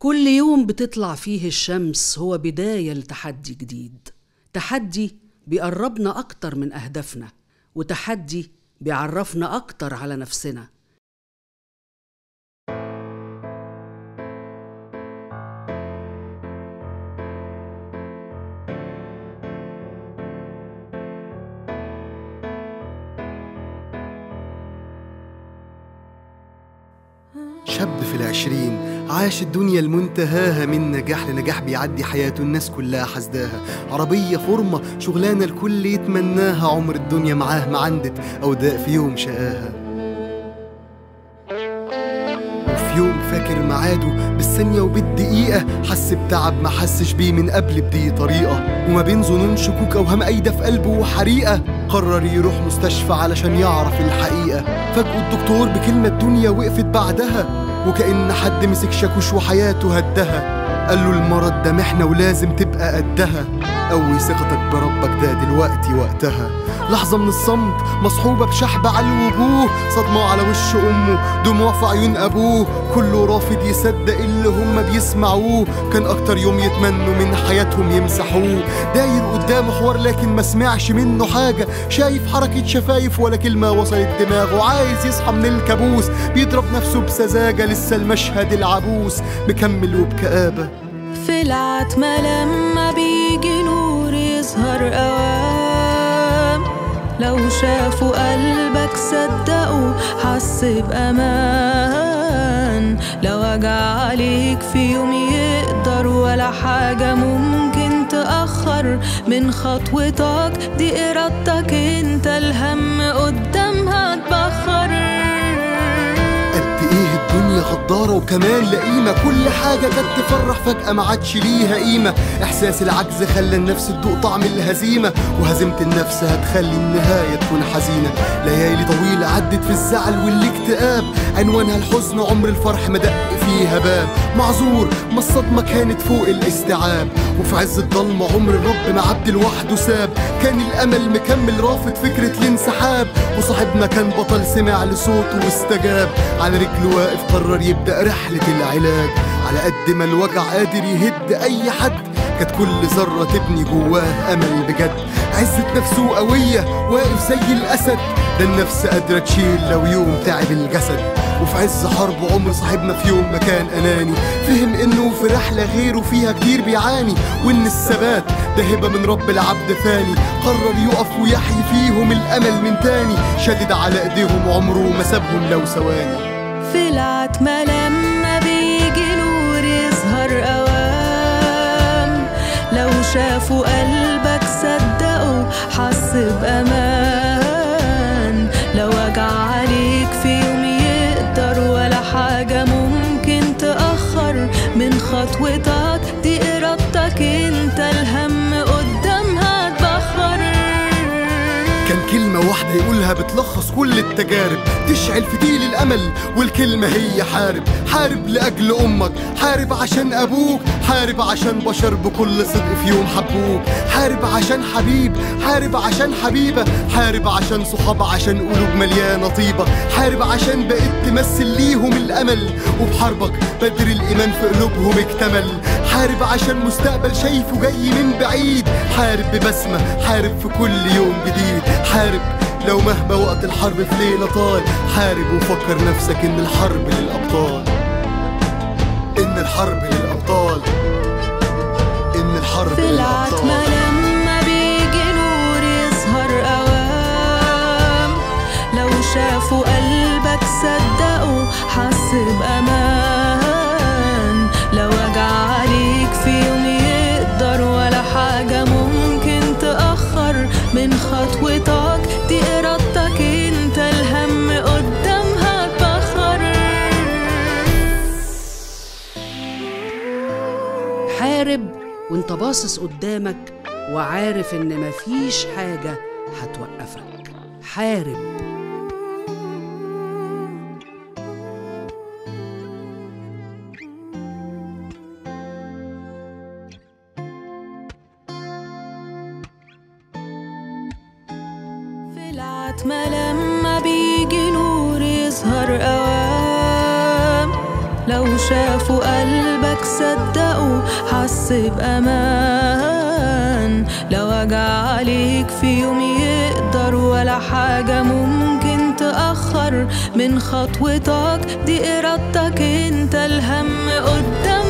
كل يوم بتطلع فيه الشمس هو بداية لتحدي جديد تحدي بيقربنا أكتر من أهدافنا وتحدي بيعرفنا أكتر على نفسنا شاب في العشرين عاش الدنيا المنتهاها من نجاح لنجاح بيعدي حياته الناس كلها حسداها عربية فورمة شغلانة الكل يتمناها عمر الدنيا معاه ما عندت أو داء في يوم شقاها وفي يوم فاكر ميعاده بالثانية وبالدقيقة حس بتعب ما حسش بيه من قبل بدي طريقة وما بين ظنون شكوك أوهام قايدة في قلبه وحريقة قرر يروح مستشفى علشان يعرف الحقيقة فجأة الدكتور بكلمة الدنيا وقفت بعدها وكأن حد مسك شاكوش وحياته هدها قال له المرض ده محنة ولازم تبقى قدها قوي ثقتك بربك ده دلوقتي وقتها لحظة من الصمت مصحوبة بشحب على الوجوه صدمة على وش أمه دموع في عيون أبوه كله رافض يصدق اللي هم بيسمعوه كان أكتر يوم يتمنوا من حياتهم يمسحوه داير قدامه حوار لكن ما سمعش منه حاجة شايف حركة شفايف ولا كلمة وصلت دماغه عايز يصحى من الكابوس بيضرب نفسه بسذاجة لسه المشهد العبوس مكمل وبكآبة في العتمة لما بيجي نور يظهر أوام لو شافوا قلبك صدقوا حس بأمان لو وجع عليك في يوم يقدر ولا حاجة ممكن تأخر من خطوتك دي إرادتك انت الهم قدامها تبخر قد ايه الدنيا غدارة وكمان لئيمة كل حاجة كانت تفرح فجأة ما عادش ليها قيمة إحساس العجز خلى النفس تدوق طعم الهزيمة وهزيمة النفس هتخلي النهاية تكون حزينة ليالي طويلة عدت في الزعل والاكتئاب عنوانها الحزن عمر الفرح ما دق فيها باب معذور ما الصدمة كانت فوق الاستيعاب وفي عز الضلمة عمر الرب ما عبد لوحده ساب كان الأمل مكمل رافض فكرة الانسحاب وصاحبنا كان بطل سمع لصوته واستجاب على رجله واقف قرر يبدأ رحلة العلاج على قد ما الوجع قادر يهد أي حد كانت كل ذرة تبني جواه أمل بجد عزة نفسه قوية واقف زي الأسد ده النفس قادرة تشيل لو يوم تعب الجسد وفي عز حرب عمر صاحبنا في يوم ما كان أناني فهم إنه في رحلة غيره فيها كتير بيعاني وإن الثبات ده هبة من رب العبد ثاني قرر يقف ويحيي فيهم الأمل من تاني شدد على إيديهم عمره ما سابهم لو ثواني في العتمة لما بيجي نور يظهر أوام لو شافوا قلبك صدقوا حس بأمان لو وجع عليك في يوم يقدر ولا حاجة ممكن تأخر من خطوتك دي إرادتك انت الهم قدامها تبخر كان كلمة واحدة يقولها بتلخص كل التجارب تشعل فتيل الأمل والكلمة هي حارب حارب لأجل أمك حارب عشان أبوك حارب عشان بشر بكل صدق في يوم حبوك حارب عشان حبيب حارب عشان حبيبة حارب عشان صحاب عشان قلوب مليانة طيبة حارب عشان بقيت تمثل ليهم الأمل وبحاربك بدر الإيمان في قلوبهم اكتمل حارب عشان مستقبل شايفه جاي من بعيد حارب ببسمة حارب في كل يوم جديد حارب لو مهما وقت الحرب في ليلة طال حارب وفكر نفسك إن الحرب للأبطال إن الحرب للأبطال إن الحرب في العتمة للأبطال لما بيجي نور يظهر أوام لو شافوا قلبك صدقوا حس بأمان لو وجع عليك في يوم يقدر ولا حاجة ممكن تأخر من خطوتك دي إرادتك انت الهم قدامها تبخر حارب وانت باصص قدامك وعارف ان مفيش حاجة هتوقفك حارب في العتمة لما بيجي نور يظهر أوام لو شافوا قلبك صدقوا حس بأمان لو وجع عليك في يوم يقدر ولا حاجة ممكن تأخر من خطوتك دي إرادتك انت الهم قدام